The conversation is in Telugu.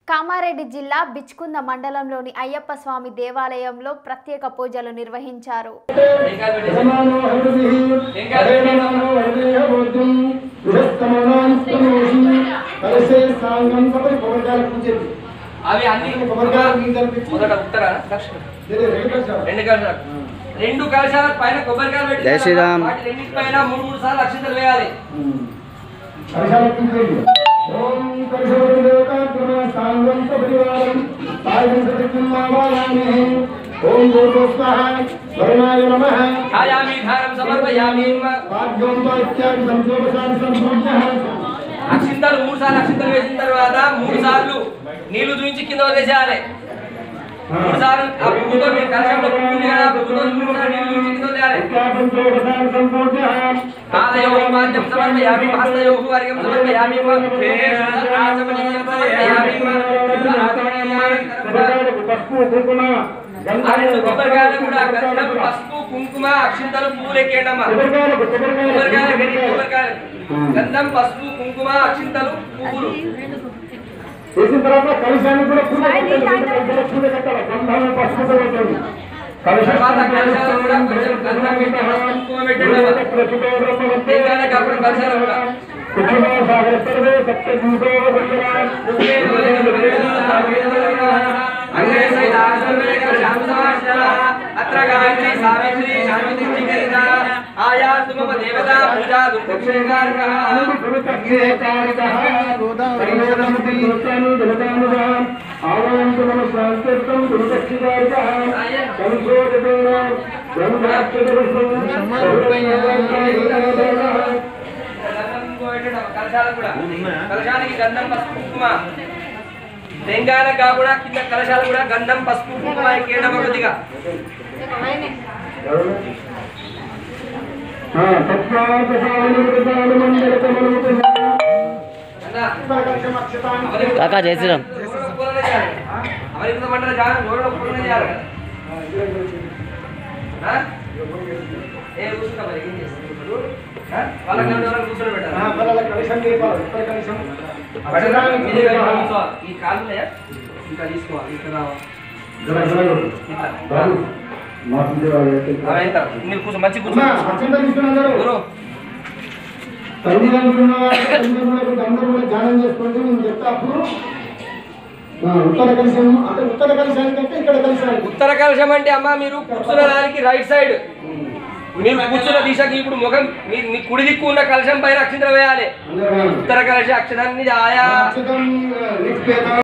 కామారెడ్డి జిల్లా బిచ్కుంద మండలంలోని అయ్యప్ప స్వామి దేవాలయంలో ప్రత్యేక పూజలు నిర్వహించారు యజమానో హరిభిః హరేణమో హరిదేహబోధం బృహత్తమనాంస్తమోషి కలశే సాంగం సపరి కొబ్బరికాయలు పూజేది అవి అన్ని కొబ్బరికాయలు గింజలు పెట్టి మొదట ఉత్తర దక్షిణ ఇది రెండు కలశాలు. రెండు కలశాలు రెండు కలశాల పైన కొబ్బరికాయలు పెట్టి జై శ్రీరామ్. వాటి రెండింటి పైన మూడు మూడు సార్లు అక్షంతలు వేయాలి కలశాలు పూజేది ఓం కలశవతి దేవతాగ్రమ సాంగం సపరివారం సాయం సతిమావాయామి ఓం భూతోస్వాహ వరుణాయ నమః ఛాయామి ధారం సమర్పయామి భాగ్యంతో ఇత్యాది సంక్షోభశాలి సంపూర్ణ అక్షింతలు మూడు సార్లు అక్షింతలు వేసిన తర్వాత మూడు సార్లు నీళ్లు చూపించి కింద వదిలేసేయాలి మూడు సార్లు ఆ పువ్వుతో మీరు కలశంలో పువ్వు ఉంది కదా ఆ పువ్వుతో మూడు సార్లు నీళ్లు చూపించి కింద వదిలేయాలి పాదయోగం మాధ్యం సమర్పయామి హస్తయోగ వర్గం సమర్పయామి ఆచమనీయం సమర్పయామి ఆ రెండు కొబ్బరికాయలు కూడా గంధం పసుపు కుంకుమ అక్షింతలు పూలు ఎక్కేయండమ్మా కొబ్బరికాయలు గడి కొబ్బరికాయలు గంధం పసుపు కుంకుమ అక్షింతలు పువ్వులు వేసిన తర్వాత కలశాన్ని కూడా పూజ కట్టాలి పూజ కట్టాలి గంధాన్ని పసుపుతో పెట్టండి తర్వాత కలశాలు కూడా కొంచెం గంధం పెట్టి పసుపు కుంకుమ పెట్టండి తెలంగాణ కాకుండా కలశాలు కూడా అత్ర గాయత్రి సావిత్రి శాంతి చికరిత ఆయాతు మమ దేవతా పూజా దుర్దక్షిణకారకః గంధం పోయేటట్టు కలశాలు కూడా కలశానికి గంధం పసుపు కుంకుమ తెలంగాణ కాకుండా కింద కలశాలు కూడా గంధం పసుపు కుంకుమ ఎక్కేయడం కొద్దిగా కాకా జై శ్రీరామ్ అవరింత మండల జాగ్రత్త గోడలో పూర్ణ చేయాలి ఆ? ఏ కూర్చుంటా మరి ఏం చేస్తారు ఆ? వాళ్ళకి రెండు వాళ్ళకి కూర్చొని పెట్టాలి పెట్టడానికి మీదే కాదు, ఇక్కడ కూర్చోవాలి. ఈ కాళ్ళు ఉన్నాయా ఇంకా తీసుకోవాలి ఇక్కడ రావాలి అవి అయిన తర్వాత మీరు కూర్చో మంచి కూర్చో గురు ధ్యానం చేసుకోండి నేను చెప్తా అప్పుడు ఆ, ఉత్తర కలిశాను అంటే ఉత్తర కలిశానికంటే ఇక్కడ కలిశాను ఉత్తర కలశం అంటే అమ్మ మీరు కూర్చున్న దానికి రైట్ సైడ్ మీరు కూర్చున్న దిశకి ఇప్పుడు ముఖం మీ మీ కుడి దిక్కు ఉన్న కలశం పైన అక్షంతలు వేయాలి ఉత్తర కలశ అక్షరాన్ని ఆయా అక్షతం నిత్యేత